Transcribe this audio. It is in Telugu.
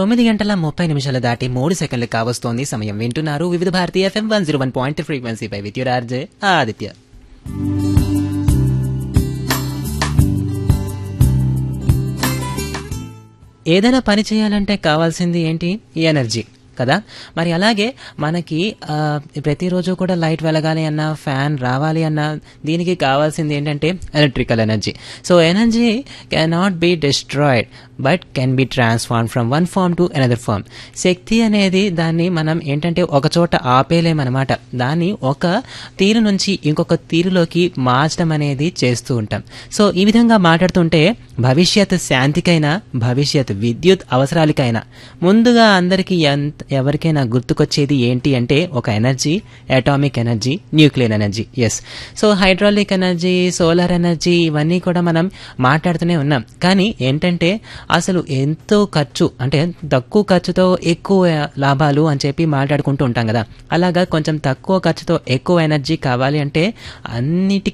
తొమ్మిది గంటల ముప్పై నిమిషాలు దాటి మూడు సెకండ్లు కావస్తోంది సమయం వింటున్నారు వివిధ భారతీయ FM one zero one point ఫ్రీక్వెన్సీపై విత్ యూర్ ఆర్జే ఆదిత్య ఏదైనా పని చేయాలంటే కావాల్సింది ఏంటి ఎనర్జీ కదా మరి అలాగే మనకి ఆ, ప్రతిరోజు కూడా లైట్ వెలగాలి అన్నా ఫ్యాన్ రావాలి అన్నా దీనికి కావాల్సింది ఏంటంటే electrical energy so energy cannot be destroyed but can be transform from one form to another form శక్తి అనేది దాన్ని మనం ఏంటంటే ఒక చోట ఆపేయలేమన్నమాట దాన్ని ఒక తీరు నుంచి ఇంకొక తీరులోకి మార్చడం అనేది చేస్తూ ఉంటాం సో ఈ విధంగా మాట్లాడుతుంటే భవిష్యత్ శాంతికైనా భవిష్యత్ విద్యుత్ అవసరాలకైనా ముందుగా అందరికీ ఎంత ఎవరికైనా గుర్తుకొచ్చేది ఏంటి అంటే ఒక energy atomic energy nuclear energy yes so hydraulic energy solar energy ఇవన్నీ కూడా మనం మాట్లాడుతూనే ఉన్నాం కానీ ఏంటంటే అసలు ఎంతో ఖర్చు అంటే తక్కువ ఖర్చుతో ఎక్కువ లాభాలు అని చెప్పి మాట్లాడుకుంటూ ఉంటాం కదా అలాగా కొంచెం తక్కువ ఖర్చుతో ఎక్కువ ఎనర్జీ కావాలి అంటే అన్నిటి